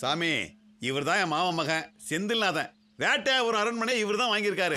சாமி இவர் தான் என் மாமன் மகன் செந்தில்நாதன் வேட்டை ஒரு அரண்மனை இவர் தான் வாங்கியிருக்காரு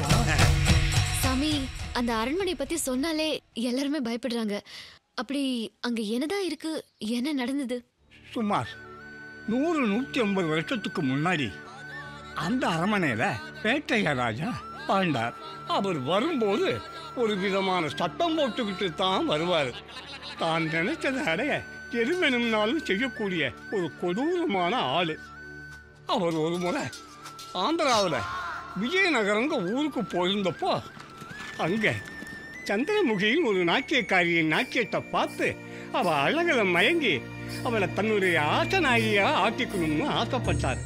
சாமி அந்த அரண்மனை பத்தி சொன்னாலே எல்லாருமே பயப்படுறாங்க அப்படி அங்க என்னதான் இருக்கு என்ன நடந்தது சுமார் நூறு நூற்றி ஐம்பது வருஷத்துக்கு முன்னாடி அந்த அரண்மனையில் வேட்டையா ராஜா வாழ்ந்தார் அவர் வரும்போது ஒரு விதமான சத்தம் போட்டுக்கிட்டு தான் வருவார் தான் நினைச்சதை அடைய எது வேணும்னாலும் செய்யக்கூடிய ஒரு கொடூரமான ஆள் அவர் ஒரு முறை ஆந்திராவில் விஜயநகரங்க ஊருக்கு போயிருந்தப்போ அங்கே சந்திரமுகியின் ஒரு நாட்டியக்காரியின் நாட்டியத்தை பார்த்து அவள் அழகில் மயங்கி அவளை தன்னுடைய ஆசநாயியா ஆக்கிக்கணும்னு ஆசைப்பட்டார்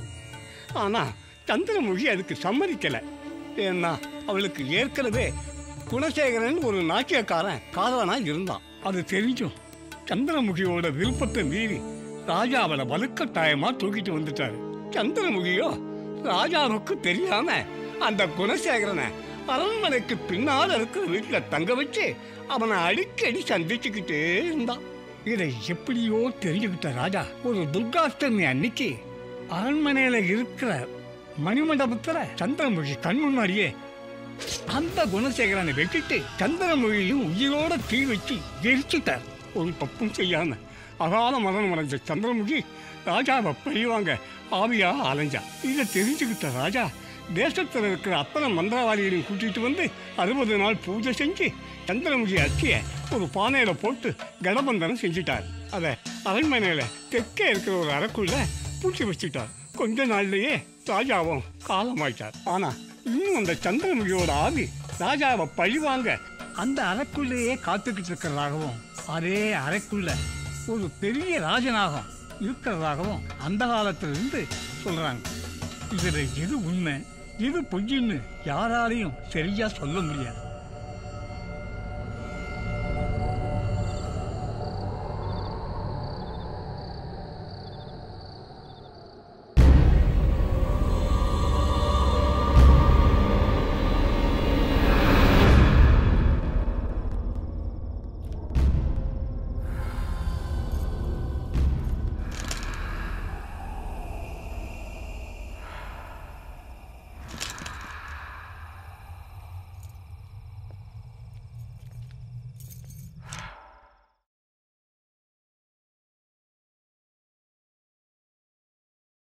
ஆனால் சந்திரமுகி அதுக்கு சம்மதிக்கலை ஏன்னா அவளுக்கு ஏற்கனவே குணசேகரன் ஒரு நாட்டியக்காரன் காதலனா இருந்தான் அது தெரிஞ்சும் சந்திரமுகியோட விருப்பத்தை மீறி ராஜா அவளை வலுக்கட்டாயமா தூக்கிட்டு வந்துட்டாரு சந்திரமுகியோ ராஜாவுக்கு தெரியாம அந்த குணசேகரனை அரண்மனைக்கு பின்னால் இருக்கிற வீட்டில் தங்க வச்சு அவனை அடிக்கடி சந்திச்சுக்கிட்டே இருந்தான் இதை எப்படியோ தெரிஞ்சுக்கிட்ட ராஜா ஒரு துர்காஷ்டமி அன்னைக்கு அரண்மனையில இருக்கிற மணிமண்டபத்துல சந்திரமுகி கண் முன்னாடியே அந்த குணசேகரனை வெட்டிட்டு சந்திரமொழியும் உயிரோட தீ வச்சு எரிச்சுட்டார் ஒரு தப்பும் செய்யாம அகால மரணம் அடைஞ்ச சந்திரமுகி ராஜாவை பழிவாங்க ஆவியா அலைஞ்சா இதை தெரிஞ்சுக்கிட்ட ராஜா தேசத்தில் இருக்கிற அத்தனை மந்திரவாதிகளையும் கூட்டிட்டு வந்து அறுபது நாள் பூஜை செஞ்சு சந்திரமுகி அச்சிய ஒரு பானையில போட்டு கடபந்தனம் செஞ்சிட்டார் அதை அரண்மனையில தெற்கே இருக்கிற ஒரு அறைக்குள்ள பூச்சி வச்சுட்டார் கொஞ்ச நாள்லயே ராஜாவும் காலமாயிட்டார் ஆனா இன்னும் அந்த சந்திரமுகியோட ஆவி ராஜாவை பழிவாங்க அந்த அறைக்குள்ளேயே காத்துக்கிட்டு இருக்கிறதாகவும் அதே அறைக்குள்ள ஒரு பெரிய ராஜநாகம் இருக்கிறதாகவும் அந்த காலத்துல இருந்து சொல்றாங்க இதுல எது உண்மை எது பொய்ன்னு யாராலையும் சரியா சொல்ல முடியாது